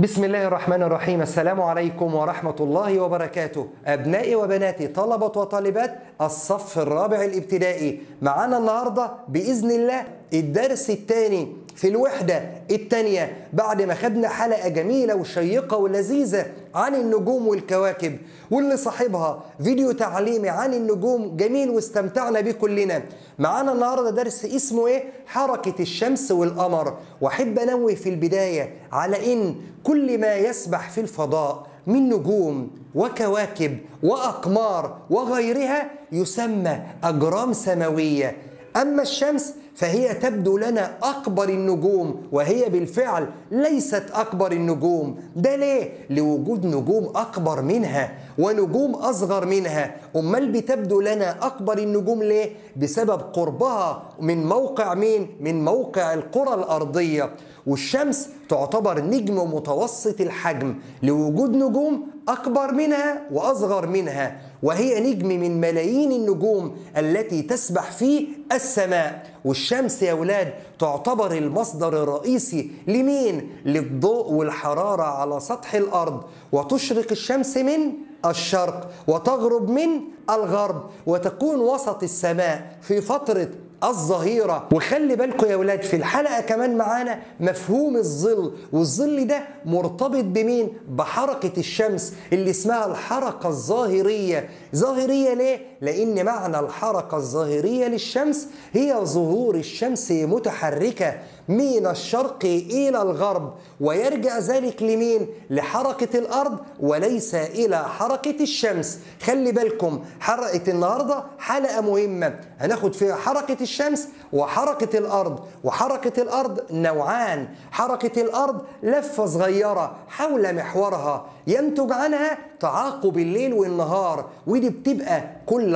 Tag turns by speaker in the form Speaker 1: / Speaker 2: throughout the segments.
Speaker 1: بسم الله الرحمن الرحيم السلام عليكم ورحمة الله وبركاته أبنائي وبناتي طلبة وطالبات الصف الرابع الابتدائي معانا النهاردة بإذن الله الدرس الثاني في الوحدة الثانية بعد ما خدنا حلقة جميلة وشيقة ولذيذة عن النجوم والكواكب واللي صاحبها فيديو تعليمي عن النجوم جميل واستمتعنا بيه كلنا معانا النهارده درس اسمه ايه حركة الشمس والقمر واحب انوه في البداية على ان كل ما يسبح في الفضاء من نجوم وكواكب واقمار وغيرها يسمى اجرام سماويه اما الشمس فهي تبدو لنا اكبر النجوم وهي بالفعل ليست اكبر النجوم ده ليه لوجود نجوم اكبر منها ونجوم اصغر منها امال بتبدو لنا اكبر النجوم ليه بسبب قربها من موقع مين من موقع الكره الارضيه والشمس تعتبر نجم متوسط الحجم لوجود نجوم اكبر منها واصغر منها وهي نجم من ملايين النجوم التي تسبح في السماء والشمس يا ولاد تعتبر المصدر الرئيسي لمين للضوء والحراره على سطح الارض وتشرق الشمس من الشرق وتغرب من الغرب وتكون وسط السماء في فتره الظهيرة وخلي بالكم يا ولاد في الحلقة كمان معانا مفهوم الظل والظل ده مرتبط بمين بحركة الشمس اللي اسمها الحركة الظاهرية ظاهرية ليه؟ لأن معنى الحركة الظاهرية للشمس هي ظهور الشمس متحركة من الشرق إلى الغرب ويرجع ذلك لمين؟ لحركة الأرض وليس إلى حركة الشمس خلي بالكم حلقة النهاردة حلقة مهمة هناخد فيها حركة الشمس وحركة الأرض وحركة الأرض نوعان حركة الأرض لفة صغيرة حول محورها ينتج عنها تعاقب الليل والنهار ودي بتبقى كل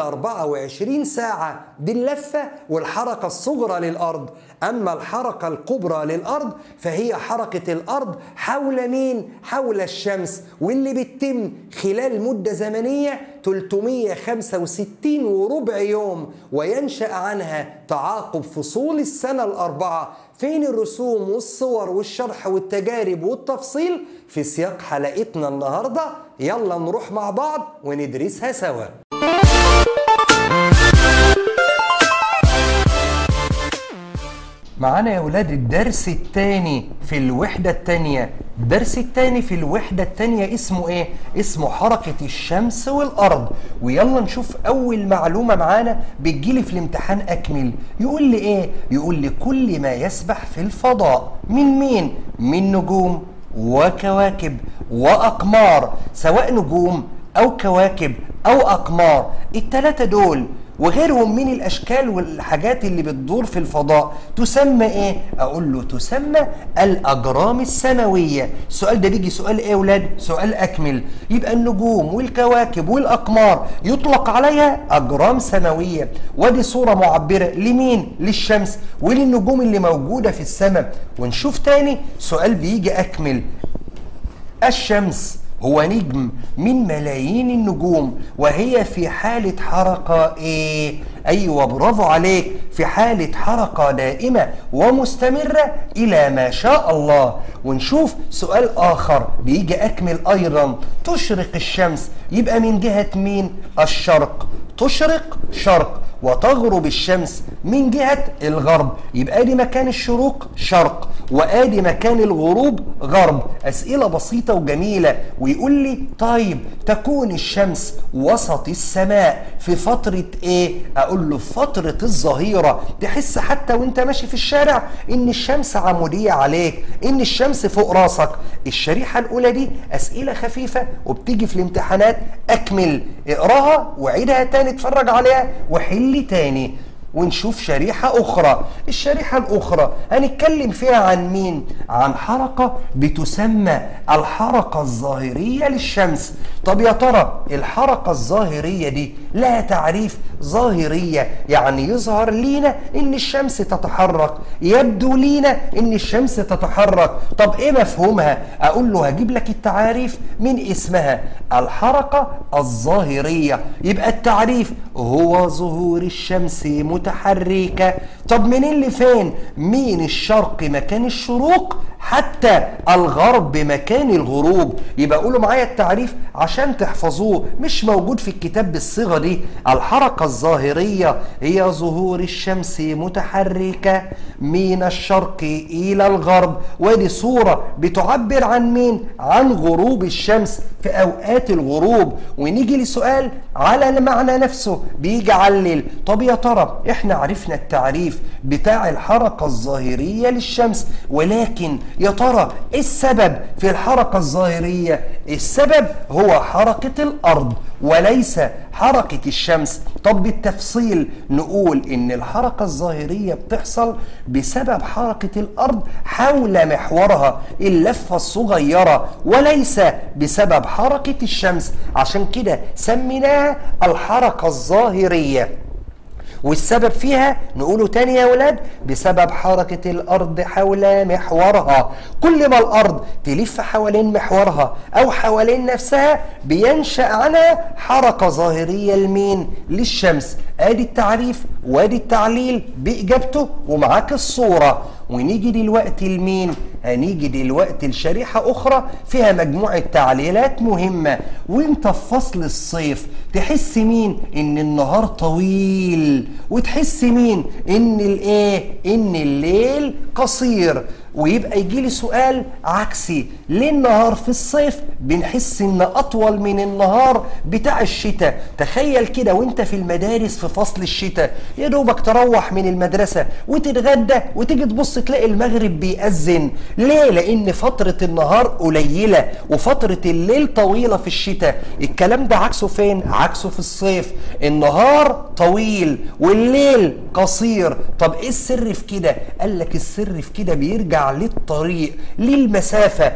Speaker 1: 24 ساعة دي اللفة والحركة الصغرى للأرض أما الحركة الكبرى للأرض فهي حركة الأرض حول مين؟ حول الشمس واللي بتتم خلال مدة زمنية 365 وربع يوم وينشأ عنها تعاقب فصول السنة الأربعة فين الرسوم والصور والشرح والتجارب والتفصيل في سياق حلقتنا النهارده يلا نروح مع بعض وندرسها سوا معانا يا ولاد الدرس الثاني في الوحدة الثانية الدرس الثاني في الوحدة الثانية اسمه ايه؟ اسمه حركة الشمس والأرض ويلا نشوف أول معلومة معانا بتجيلي في الامتحان أكمل يقول لي ايه؟ يقول لي كل ما يسبح في الفضاء من مين؟ من نجوم وكواكب وأقمار سواء نجوم أو كواكب أو أقمار التلاتة دول وغيرهم من الاشكال والحاجات اللي بتدور في الفضاء تسمى ايه اقول له تسمى الاجرام السماويه السؤال ده بيجي سؤال ايه يا اولاد سؤال اكمل يبقى النجوم والكواكب والاقمار يطلق عليها اجرام سماويه ودي صوره معبره لمين للشمس وللنجوم اللي موجوده في السماء ونشوف تاني سؤال بيجي اكمل الشمس هو نجم من ملايين النجوم وهي في حالة حركة ايه؟ ايوه برافو عليك في حالة حركة دائمة ومستمرة الى ما شاء الله ونشوف سؤال اخر بيجي اكمل ايضا تشرق الشمس يبقى من جهة مين؟ الشرق تشرق شرق وتغرب الشمس من جهة الغرب يبقى ادي مكان الشروق شرق وادي مكان الغروب غرب اسئلة بسيطة وجميلة ويقول لي طيب تكون الشمس وسط السماء في فترة ايه اقول له في فترة الظهيرة تحس حتى وانت ماشي في الشارع ان الشمس عمودية عليك ان الشمس فوق راسك الشريحة الاولى دي اسئلة خفيفة وبتيجي في الامتحانات اكمل اقراها وعيدها تاني اتفرج عليها وحل لي تاني ونشوف شريحة أخرى الشريحة الأخرى هنتكلم فيها عن مين؟ عن حركة بتسمى الحركة الظاهرية للشمس طب يا ترى الحركة الظاهرية دي لها تعريف ظاهرية يعني يظهر لينا إن الشمس تتحرك يبدو لينا إن الشمس تتحرك طب إيه مفهومها؟ أقول له هجيب لك التعاريف من اسمها الحركة الظاهرية يبقى التعريف هو ظهور الشمس متحركة طب منين لفين مين الشرق مكان الشروق حتى الغرب مكان الغروب يبقى قولوا معايا التعريف عشان تحفظوه مش موجود في الكتاب بالصيغه دي الحركه الظاهريه هي ظهور الشمس متحركه من الشرق الى الغرب ودي صوره بتعبر عن مين عن غروب الشمس في اوقات الغروب ونيجي لسؤال على المعنى نفسه بيجي علل طب يا ترى احنا عرفنا التعريف بتاع الحركه الظاهريه للشمس ولكن يا ترى ايه السبب في الحركه الظاهريه السبب هو حركه الارض وليس حركه الشمس طب بالتفصيل نقول ان الحركه الظاهريه بتحصل بسبب حركه الارض حول محورها اللفه الصغيره وليس بسبب حركه الشمس عشان كده سميناها الحركه الظاهريه والسبب فيها نقوله تاني يا ولاد بسبب حركة الأرض حول محورها كل ما الأرض تلف حوالين محورها أو حوالين نفسها بينشأ عنها حركة ظاهرية لمين؟ للشمس ادي التعريف وادي التعليل باجابته ومعاك الصوره ونيجي دلوقتي لمين هنيجي دلوقتي لشريحة أخرى فيها مجموعة تعليلات مهمة وانت في فصل الصيف تحس مين ان النهار طويل وتحس مين ان الايه ان الليل قصير ويبقى يجي لي سؤال عكسي ليه النهار في الصيف بنحس ان اطول من النهار بتاع الشتاء تخيل كده وانت في المدارس في فصل الشتاء يا دوبك تروح من المدرسة وتتغدى وتيجي تبص تلاقي المغرب بيأذن ليه لان فترة النهار قليلة وفترة الليل طويلة في الشتاء الكلام ده عكسه فين عكسه في الصيف النهار طويل والليل قصير طب ايه السر في كده قال لك السر في كده بيرجع للطريق للمسافة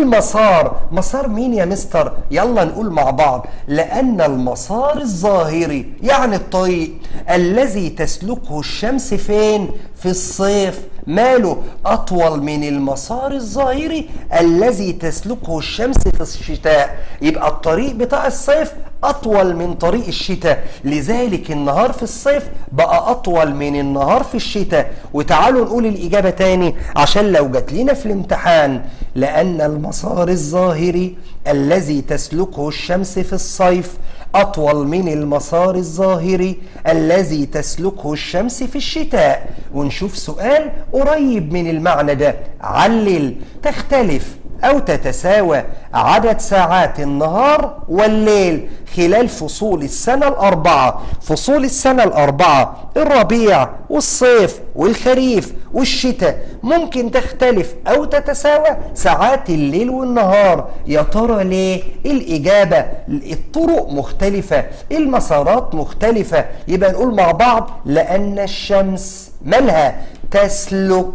Speaker 1: للمسار مسار مين يا مستر يلا نقول مع بعض لأن المسار الظاهري يعني الطريق الذي تسلكه الشمس فين في الصيف ماله أطول من المسار الظاهري الذي تسلكه الشمس في الشتاء يبقى الطريق بتاع الصيف أطول من طريق الشتاء لذلك النهار في الصيف بقى أطول من النهار في الشتاء وتعالوا نقول الإجابة تاني عشان لو جات لنا في الامتحان لأن المسار الظاهري الذي تسلكه الشمس في الصيف أطول من المسار الظاهري الذي تسلكه الشمس في الشتاء ونشوف سؤال قريب من المعنى ده علل تختلف أو تتساوى عدد ساعات النهار والليل خلال فصول السنة الأربعة فصول السنة الأربعة الربيع والصيف والخريف والشتاء ممكن تختلف أو تتساوى ساعات الليل والنهار يا ترى ليه الإجابة الطرق مختلفة المسارات مختلفة يبقى نقول مع بعض لأن الشمس مالها تسلك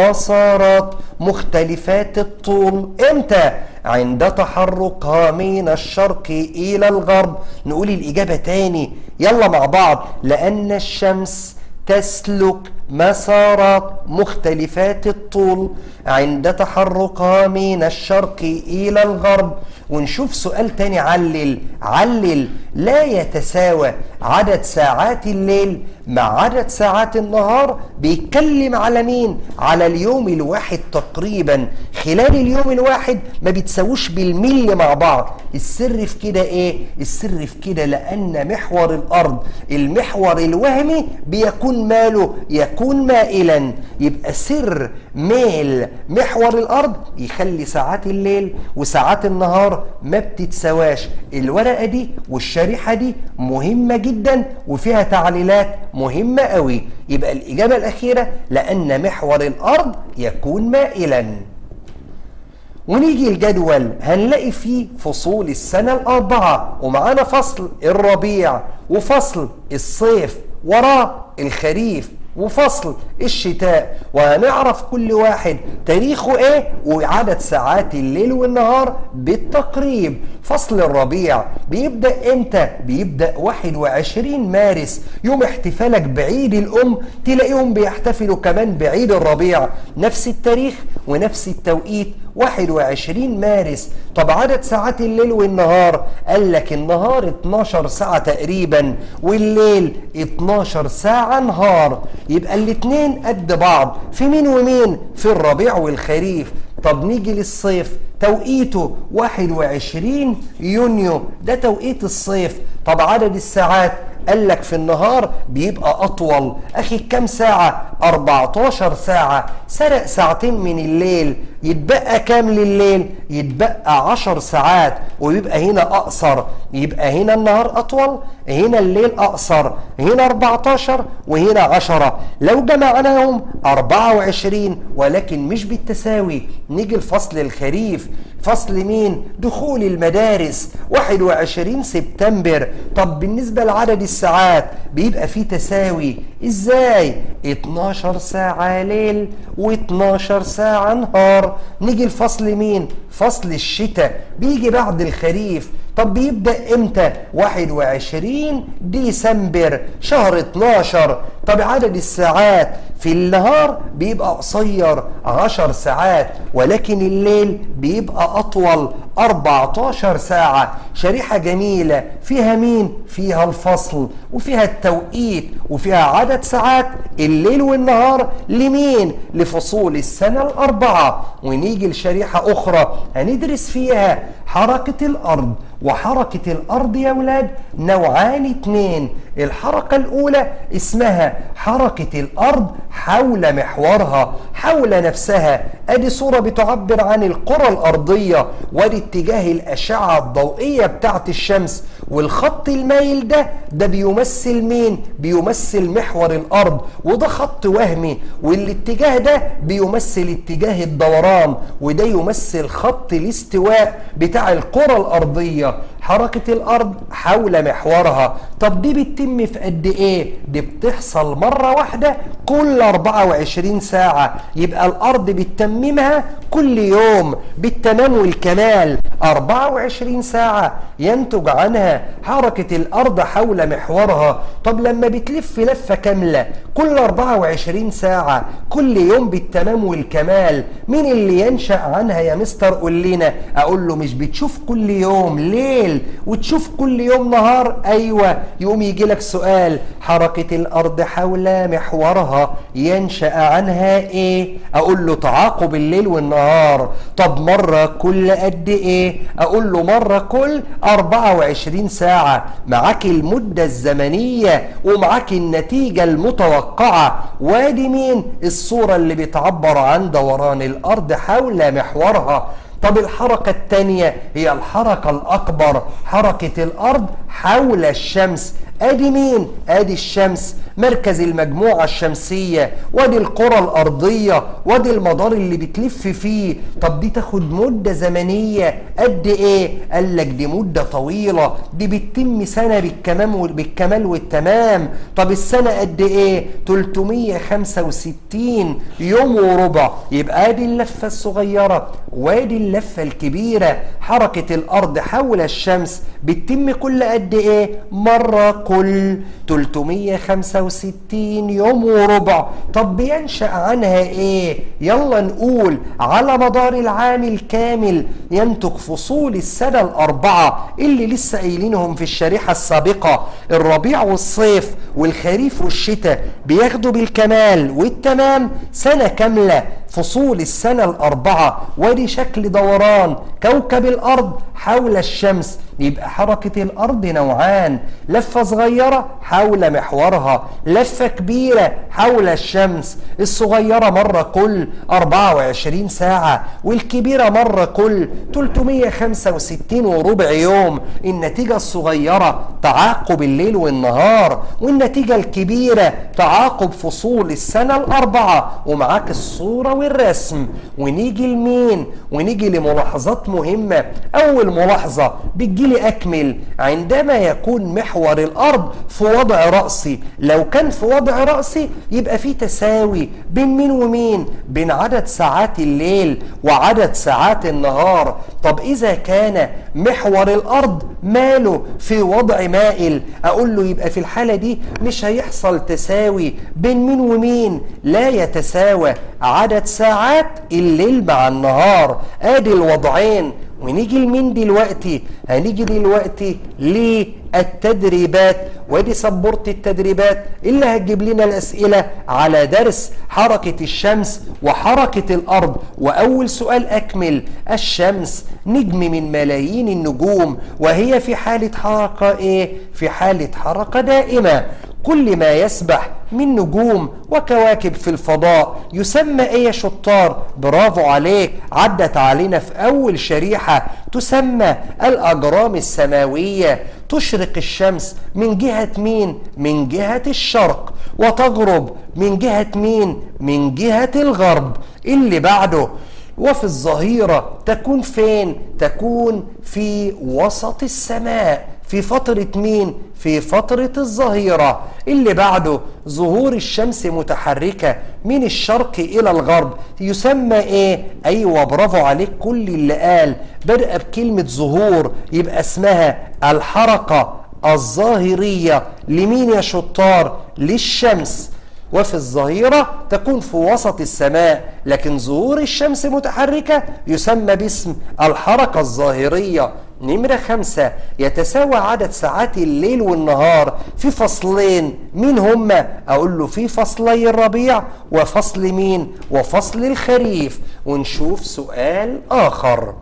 Speaker 1: مسارات مختلفات الطول امتى عند تحركها من الشرق الى الغرب نقول الاجابه تاني يلا مع بعض لان الشمس تسلك مسارات مختلفات الطول عند تحركها من الشرق الى الغرب ونشوف سؤال تاني علل علل لا يتساوى عدد ساعات الليل مع عدد ساعات النهار بيتكلم على مين على اليوم الواحد تقريبا خلال اليوم الواحد ما بيتساووش بالملي مع بعض السر في كده ايه السر في كده لان محور الارض المحور الوهمي بيكون ماله يكون مائلا يبقى سر ميل محور الارض يخلي ساعات الليل وساعات النهار ما بتتسواش الورقه دي والشريحه دي مهمه جدا وفيها تعليلات مهمه قوي يبقى الاجابه الاخيره لان محور الارض يكون مائلا ونيجي الجدول هنلاقي فيه فصول السنة الأربعة ومعانا فصل الربيع وفصل الصيف وراه الخريف وفصل الشتاء وهنعرف كل واحد تاريخه ايه وعدد ساعات الليل والنهار بالتقريب فصل الربيع بيبدأ امتى؟ بيبدأ 21 مارس يوم احتفالك بعيد الأم تلاقيهم بيحتفلوا كمان بعيد الربيع نفس التاريخ ونفس التوقيت 21 مارس طب عدد ساعات الليل والنهار قال لك النهار 12 ساعة تقريبا والليل 12 ساعة نهار يبقى الاتنين قد بعض في مين ومين في الربيع والخريف طب نيجي للصيف توقيته 21 يونيو ده توقيت الصيف طب عدد الساعات قال لك في النهار بيبقى أطول أخي كم ساعة 14 ساعة سرق ساعتين من الليل يتبقى كام لليل يتبقى 10 ساعات ويبقى هنا أقصر يبقى هنا النهار أطول هنا الليل أقصر هنا 14 وهنا 10 لو جمعناهم 24 ولكن مش بالتساوي نيجي لفصل الخريف فصل مين دخول المدارس 21 سبتمبر طب بالنسبة لعدد الساعات بيبقى فيه تساوي ازاي 12 ساعة ليل و12 ساعة نهار نيجي لفصل مين فصل الشتاء بيجي بعد الخريف طب بيبدأ امتى 21 ديسمبر شهر 12 طب عدد الساعات في النهار بيبقى قصير 10 ساعات ولكن الليل بيبقى أطول 14 ساعة شريحة جميلة فيها مين؟ فيها الفصل وفيها التوقيت وفيها عدد ساعات الليل والنهار لمين؟ لفصول السنة الأربعة ونيجي لشريحة أخرى هندرس فيها حركة الأرض وحركة الأرض يا ولاد نوعان اتنين الحركة الأولى اسمها حركة الأرض حول محورها حول نفسها ادي صورة بتعبر عن الكرة الأرضية وادي اتجاه الأشعة الضوئية بتاعت الشمس والخط المايل ده ده بيمثل مين بيمثل محور الأرض وده خط وهمي والاتجاه ده بيمثل اتجاه الدوران وده يمثل خط الاستواء بتاع الكرة الأرضية حركة الأرض حول محورها طب دي بتتم في قد إيه؟ دي بتحصل مرة واحدة كل 24 ساعة يبقى الأرض بتتممها كل يوم بالتمام والكمال 24 ساعة ينتج عنها حركة الأرض حول محورها طب لما بتلف لفة كاملة كل 24 ساعة كل يوم بالتمام والكمال مين اللي ينشأ عنها يا مستر قول لنا أقول له مش بتشوف كل يوم ليل وتشوف كل يوم نهار أيوة يقوم يجي لك سؤال حركة الأرض حول محورها ينشأ عنها إيه أقول له تعاقب الليل والنهار طب مرة كل قد إيه أقول له مرة كل 24 ساعة معاك المدة الزمنية ومعاك النتيجة المتوقعة وادي مين الصورة اللي بتعبر عن دوران الأرض حول محورها طب الحركة الثانية هي الحركة الأكبر حركة الأرض حول الشمس ادي مين ادي الشمس مركز المجموعة الشمسية وادي الكرة الارضية وادي المدار اللي بتلف فيه طب دي تاخد مدة زمنية قد ايه قال لك دي مدة طويلة دي بتتم سنة بالكمام بالكمال والتمام طب السنة قد ايه 365 يوم وربع يبقى ادي اللفة الصغيرة وادي اللفة الكبيرة حركة الارض حول الشمس بتتم كل قد ايه مرة كل 365 يوم وربع طب بينشأ عنها ايه يلا نقول على مدار العام الكامل ينتج فصول السنة الأربعة اللي لسه قايلينهم في الشريحة السابقة الربيع والصيف والخريف والشتاء بياخدوا بالكمال والتمام سنة كاملة فصول السنة الأربعة ودي شكل دوران كوكب الأرض حول الشمس يبقى حركة الأرض نوعان لفة صغيرة حول محورها لفة كبيرة حول الشمس الصغيرة مرة كل 24 ساعة والكبيرة مرة كل 365 وربع يوم النتيجة الصغيرة تعاقب الليل والنهار والنتيجة الكبيرة تعاقب فصول السنة الأربعة ومعاك الصورة والرسم ونيجي لمين ونيجي لملاحظات مهمة أول ملاحظة بتجيلي أكمل عندما يكون محور الأرض في وضع رأسي لو كان في وضع رأسي يبقى في تساوي بين مين ومين بين عدد ساعات الليل وعدد ساعات النهار طب إذا كان محور الأرض ماله في وضع مائل أقول له يبقى في الحالة دي مش هيحصل تساوي بين مين ومين لا يتساوى عدد ساعات الليل مع النهار ادي الوضعين ونيجي لمين دلوقتي هنيجي دلوقتي للتدريبات ودي سبورت التدريبات اللي هتجيب لنا الاسئله على درس حركه الشمس وحركه الارض واول سؤال اكمل الشمس نجم من ملايين النجوم وهي في حاله حركه ايه في حاله حركه دائمه كل ما يسبح من نجوم وكواكب في الفضاء يسمى ايه يا شطار برافو عليك عدت علينا في اول شريحه تسمى الاجرام السماويه تشرق الشمس من جهه مين من جهه الشرق وتغرب من جهه مين من جهه الغرب اللي بعده وفي الظهيره تكون فين تكون في وسط السماء في فترة مين؟ في فترة الظهيرة اللي بعده ظهور الشمس متحركة من الشرق إلى الغرب يسمى إيه؟ أيوة برافو عليك كل اللي قال بدأ بكلمة ظهور يبقى اسمها الحركة الظاهرية لمين يا شطار؟ للشمس وفي الظهيرة تكون في وسط السماء لكن ظهور الشمس متحركة يسمى باسم الحركة الظاهرية نمرة خمسة يتساوى عدد ساعات الليل والنهار في فصلين مين هما؟ أقول له في فصلي الربيع وفصل مين؟ وفصل الخريف ونشوف سؤال آخر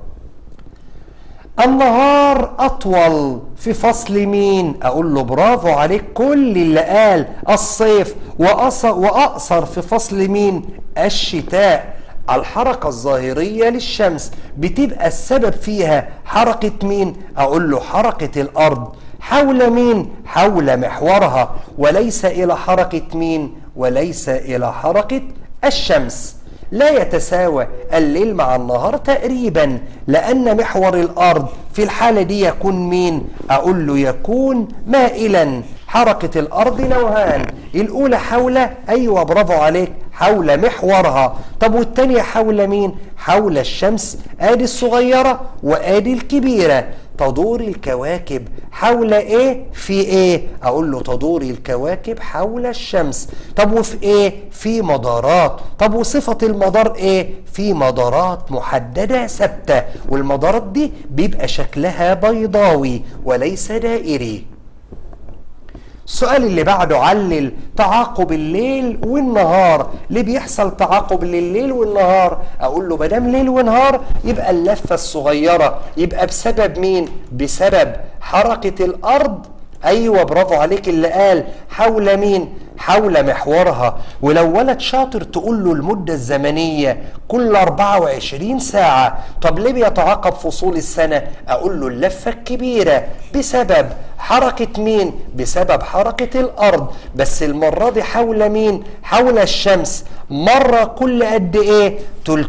Speaker 1: النهار أطول في فصل مين؟ أقول له برافو عليك كل اللي قال الصيف وأقصر في فصل مين؟ الشتاء الحركة الظاهرية للشمس بتبقى السبب فيها حركة مين؟ أقول له حركة الأرض حول مين؟ حول محورها وليس إلى حركة مين؟ وليس إلى حركة الشمس لا يتساوى الليل مع النهار تقريبا لأن محور الأرض في الحالة دي يكون مين؟ أقول له يكون مائلا حركة الأرض نوعان الأولى حول أيوة برافو عليك حول محورها طب والتانية حول مين؟ حول الشمس آدي الصغيرة وآدي الكبيرة تدور الكواكب حول ايه في ايه اقول له تدور الكواكب حول الشمس طب وفي ايه في مدارات طب وصفة المدار ايه في مدارات محددة ثابتة والمدارات دي بيبقى شكلها بيضاوي وليس دائري السؤال اللي بعده علل تعاقب الليل والنهار ليه بيحصل تعاقب لليل والنهار اقول له مادام ليل ونهار يبقى اللفه الصغيره يبقى بسبب مين بسبب حركه الارض ايوه برافو عليك اللي قال حول مين حول محورها ولو ولد شاطر تقول له المدة الزمنية كل 24 ساعة طب ليه بيتعاقب فصول السنة أقول له اللفة الكبيرة بسبب حركة مين بسبب حركة الأرض بس المرة دي حول مين حول الشمس مرة كل قد إيه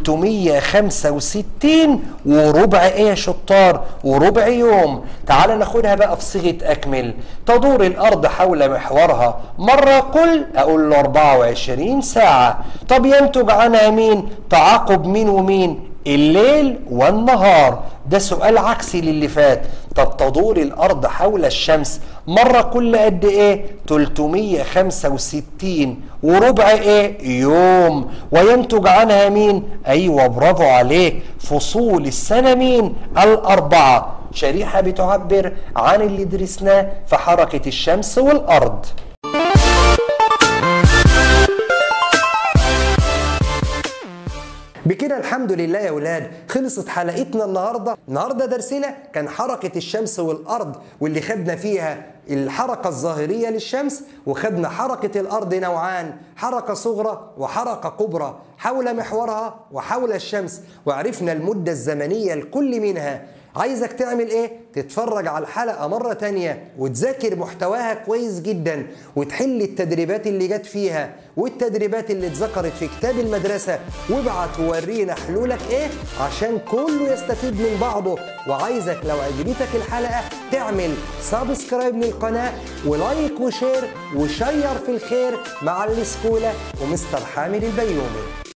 Speaker 1: 365 وربع إيه يا شطار وربع يوم تعال ناخدها بقى في صيغة أكمل تدور الأرض حول محورها مرة كل أقول له 24 ساعة طب ينتج عنها مين تعاقب مين ومين الليل والنهار ده سؤال عكسي للي فات طب تدور الارض حول الشمس مره كل قد ايه 365 وربع ايه يوم وينتج عنها مين ايوه برافو عليك فصول السنه مين الاربعه شريحه بتعبر عن اللي درسناه في حركه الشمس والارض بكده الحمد لله يا ولاد خلصت حلقتنا النهارده النهارده درسنا كان حركه الشمس والارض واللي خدنا فيها الحركه الظاهريه للشمس وخدنا حركه الارض نوعان حركه صغرى وحركه كبرى حول محورها وحول الشمس وعرفنا المده الزمنيه لكل منها عايزك تعمل ايه؟ تتفرج على الحلقة مرة تانية وتذاكر محتواها كويس جدا وتحل التدريبات اللي جت فيها والتدريبات اللي اتذكرت في كتاب المدرسة وابعت وورينا حلولك ايه عشان كله يستفيد من بعضه وعايزك لو عجبتك الحلقة تعمل سبسكرايب للقناة ولايك وشير وشير في الخير مع السكولة ومستر حامد البيومي